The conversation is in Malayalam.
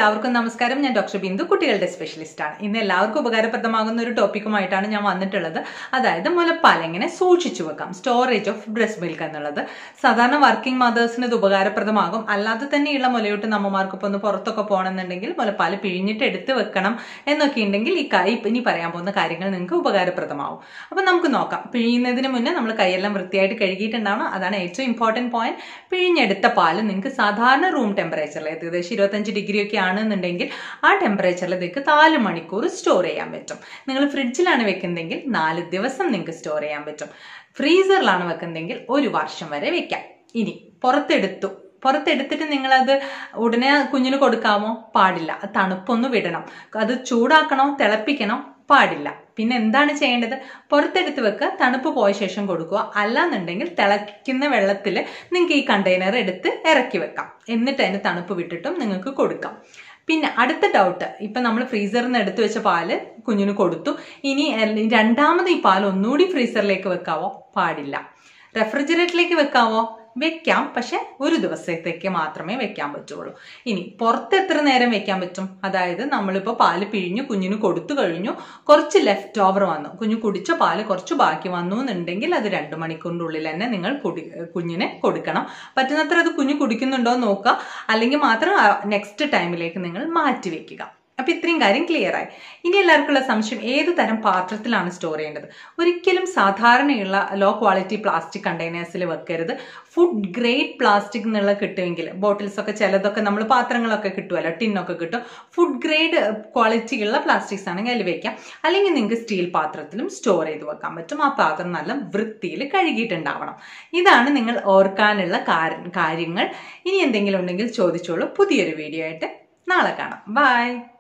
എല്ലാവർക്കും നമസ്കാരം ഞാൻ ഡോക്ടർ ബിന്ദു കുട്ടികളുടെ സ്പെഷ്യലിസ്റ്റ് ആണ് ഇന്ന് എല്ലാവർക്കും ഉപകാരപ്രദമാകുന്ന ഒരു ടോപ്പിക്കുമായിട്ടാണ് ഞാൻ വന്നിട്ടുള്ളത് അതായത് മുലപ്പാൽ എങ്ങനെ സൂക്ഷിച്ചു വെക്കാം സ്റ്റോറേജ് ഓഫ് ബ്രസ്റ്റ് മിൽക്ക് എന്നുള്ളത് സാധാരണ വർക്കിംഗ് മദേഴ്സിന് ഇത് ഉപകാരപ്രദമാകും അല്ലാതെ തന്നെയുള്ള മുലയൂട്ട് നമ്മമാർക്ക് ഇപ്പോൾ ഒന്ന് പുറത്തൊക്കെ പോകണമെന്നുണ്ടെങ്കിൽ മുലപ്പാൽ പിഴിഞ്ഞിട്ട് എടുത്ത് വെക്കണം എന്നൊക്കെ ഉണ്ടെങ്കിൽ ഈ കൈ ഇനി പറയാൻ പോകുന്ന കാര്യങ്ങൾ നിങ്ങൾക്ക് ഉപകാരപ്രദമാവും അപ്പം നമുക്ക് നോക്കാം പിഴിയുന്നതിന് മുന്നേ നമ്മൾ കൈയെല്ലാം വൃത്തിയായിട്ട് കഴുകിയിട്ടുണ്ടാവണം അതാണ് ഏറ്റവും ഇമ്പോർട്ടൻറ്റ് പോയിന്റ് പിഴിഞ്ഞെടുത്ത പാല് നിങ്ങൾക്ക് സാധാരണ റൂം ടെമ്പറേച്ചറിൽ ഏകദേശം ഇരുപത്തഞ്ച് ഡിഗ്രി ഒക്കെ ആണെന്നുണ്ടെങ്കിൽ ആ ടെമ്പറേച്ചറിൽ നിങ്ങൾക്ക് നാല് മണിക്കൂർ സ്റ്റോർ ചെയ്യാൻ പറ്റും നിങ്ങൾ ഫ്രിഡ്ജിലാണ് വെക്കുന്നതെങ്കിൽ നാല് ദിവസം നിങ്ങൾക്ക് സ്റ്റോർ ചെയ്യാൻ പറ്റും ഫ്രീസറിലാണ് വെക്കുന്നതെങ്കിൽ ഒരു വർഷം വരെ വെക്കാം ഇനി പുറത്തെടുത്തു പുറത്തെടുത്തിട്ട് നിങ്ങളത് ഉടനെ കുഞ്ഞിന് കൊടുക്കാമോ പാടില്ല തണുപ്പൊന്ന് വിടണം അത് ചൂടാക്കണോ തിളപ്പിക്കണോ പാടില്ല പിന്നെ എന്താണ് ചെയ്യേണ്ടത് പുറത്തെടുത്ത് വെക്കുക തണുപ്പ് പോയ ശേഷം കൊടുക്കുക അല്ലാന്നുണ്ടെങ്കിൽ തിളയ്ക്കുന്ന വെള്ളത്തിൽ നിങ്ങൾക്ക് ഈ കണ്ടെയ്നർ എടുത്ത് ഇറക്കി വെക്കാം എന്നിട്ട് അതിന് തണുപ്പ് വിട്ടിട്ടും നിങ്ങൾക്ക് കൊടുക്കാം പിന്നെ അടുത്ത ഡൗട്ട് ഇപ്പം നമ്മൾ ഫ്രീസറിൽ നിന്ന് എടുത്തു വെച്ച പാല് കുഞ്ഞിന് കൊടുത്തു ഇനി രണ്ടാമത് ഈ പാൽ ഒന്നുകൂടി ഫ്രീസറിലേക്ക് വെക്കാവോ പാടില്ല റെഫ്രിജറേറ്ററിലേക്ക് വെക്കാവോ വെക്കാം പക്ഷെ ഒരു ദിവസത്തേക്ക് മാത്രമേ വെക്കാൻ പറ്റുള്ളൂ ഇനി പുറത്ത് എത്ര നേരം വെക്കാൻ പറ്റും അതായത് നമ്മളിപ്പോൾ പാല് പിഴിഞ്ഞു കുഞ്ഞിന് കൊടുത്തു കഴിഞ്ഞു കുറച്ച് ലെഫ്റ്റ് ഓവർ വന്നു കുഞ്ഞു കുടിച്ച പാല് കുറച്ച് ബാക്കി വന്നു എന്നുണ്ടെങ്കിൽ അത് രണ്ട് മണിക്കൂറിൻ്റെ ഉള്ളിൽ തന്നെ നിങ്ങൾ കുടി കുഞ്ഞിന് കൊടുക്കണം പറ്റുന്നത്ര അത് കുഞ്ഞു കുടിക്കുന്നുണ്ടോ എന്ന് നോക്കുക അല്ലെങ്കിൽ മാത്രം നെക്സ്റ്റ് ടൈമിലേക്ക് നിങ്ങൾ മാറ്റി വെക്കുക അപ്പൊ ഇത്രയും കാര്യം ക്ലിയർ ആയി ഇനി എല്ലാവർക്കുള്ള സംശയം ഏത് തരം പാത്രത്തിലാണ് സ്റ്റോർ ചെയ്യേണ്ടത് ഒരിക്കലും സാധാരണയുള്ള ലോ ക്വാളിറ്റി പ്ലാസ്റ്റിക് കണ്ടെയ്നേഴ്സിൽ വെക്കരുത് ഫുഡ് ഗ്രേഡ് പ്ലാസ്റ്റിക് എന്നുള്ള കിട്ടുമെങ്കിൽ ബോട്ടിൽസ് ഒക്കെ ചിലതൊക്കെ നമ്മൾ പാത്രങ്ങളൊക്കെ കിട്ടുമല്ലോ ടിന്നൊക്കെ കിട്ടും ഫുഡ് ഗ്രേഡ് ക്വാളിറ്റി ഉള്ള പ്ലാസ്റ്റിക്സ് ആണെങ്കിൽ അതിൽ വെക്കാം അല്ലെങ്കിൽ നിങ്ങൾക്ക് സ്റ്റീൽ പാത്രത്തിലും സ്റ്റോർ ചെയ്ത് വെക്കാൻ പറ്റും ആ പാത്രം നല്ല വൃത്തിയിൽ കഴുകിയിട്ടുണ്ടാവണം ഇതാണ് നിങ്ങൾ ഓർക്കാനുള്ള കാര്യങ്ങൾ ഇനി എന്തെങ്കിലും ഉണ്ടെങ്കിൽ ചോദിച്ചോളൂ പുതിയൊരു വീഡിയോ ആയിട്ട് നാളെ കാണാം ബൈ